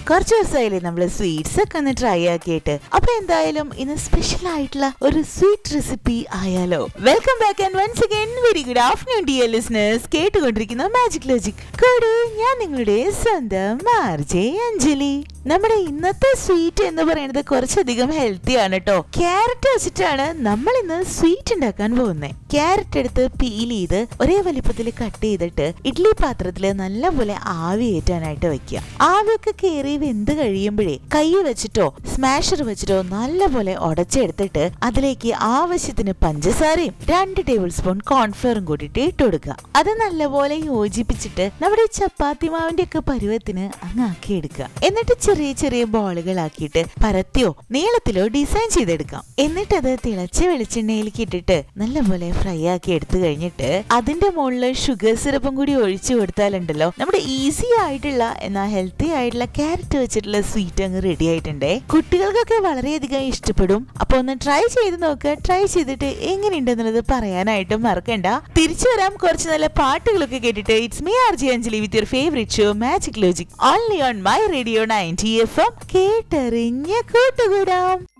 കുറച്ച് ദിവസമായില്ലേ നമ്മൾ സ്വീറ്റ്സ് ഒക്കെ ഒന്ന് ട്രൈ ആക്കിയിട്ട് അപ്പൊ എന്തായാലും ഇന്ന് സ്പെഷ്യൽ ആയിട്ടുള്ള ഒരു സ്വീറ്റ് റെസിപ്പി ആയാലോ welcome back and once again very good afternoon dear listeners കേട്ടുകൊണ്ടിരിക്കുന്ന മാജിക് ലോജിക് കൂടെ ഞാൻ നിങ്ങളുടെ സ്വന്തം ആർജെ അഞ്ജലി നമ്മുടെ ഇന്നത്തെ സ്വീറ്റ് എന്ന് പറയുന്നത് കുറച്ചധികം ഹെൽത്തി ആണ് കേട്ടോ ക്യാരറ്റ് വെച്ചിട്ടാണ് നമ്മൾ ഇന്ന് സ്വീറ്റ് ഉണ്ടാക്കാൻ പോകുന്നത് ക്യാരറ്റ് എടുത്ത് പീൽ ചെയ്ത് ഒരേ വലിപ്പത്തിൽ കട്ട് ചെയ്തിട്ട് ഇഡ്ഡലി പാത്രത്തിൽ നല്ലപോലെ ആവി ഏറ്റാനായിട്ട് വെക്കുക ആവിയൊക്കെ കയറി വെന്ത് കഴിയുമ്പോഴേ കൈ വെച്ചിട്ടോ സ്മാഷർ വെച്ചിട്ടോ നല്ലപോലെ ഉടച്ചെടുത്തിട്ട് അതിലേക്ക് ആവശ്യത്തിന് പഞ്ചസാരയും രണ്ട് ടേബിൾ സ്പൂൺ കോൺഫ്ലവറും കൂട്ടിയിട്ട് ഇട്ട് കൊടുക്കുക അത് നല്ലപോലെ യോജിപ്പിച്ചിട്ട് നമ്മുടെ ചപ്പാത്തി മാവിന്റെ ഒക്കെ പരുവത്തിന് അങ്ങ് ആക്കി എടുക്കുക എന്നിട്ട് ചെറിയ ചെറിയ ബോളുകളാക്കിയിട്ട് പരത്തിയോ നീളത്തിലോ ഡിസൈൻ ചെയ്തെടുക്കാം എന്നിട്ട് അത് തിളച്ച വെളിച്ചെണ്ണയിലേക്ക് ഇട്ടിട്ട് നല്ലപോലെ ഫ്രൈ ആക്കി എടുത്തു കഴിഞ്ഞിട്ട് അതിന്റെ മുകളിൽ ഷുഗർ സിറപ്പും കൂടി ഒഴിച്ചു കൊടുത്താലുണ്ടല്ലോ നമ്മുടെ ഈസി ആയിട്ടുള്ള എന്നാൽ ഹെൽത്തി ആയിട്ടുള്ള ക്യാരറ്റ് വെച്ചിട്ടുള്ള സ്വീറ്റ് അങ്ങ് റെഡി ആയിട്ടുണ്ടേ കുട്ടികൾക്കൊക്കെ വളരെയധികം ഇഷ്ടപ്പെടും അപ്പൊ ഒന്ന് ട്രൈ ചെയ്ത് നോക്കുക ട്രൈ ചെയ്തിട്ട് എങ്ങനെയുണ്ടെന്നുള്ളത് പറയാനായിട്ട് മറക്കണ്ട തിരിച്ചു വരാം കുറച്ച് നല്ല പാട്ടുകളൊക്കെ കേട്ടിട്ട് it's me R G Anjali with your favourite show magic logic only on my radio ninety F M കേട്ടറിഞ്ഞ കൂട്ടുകൂടാം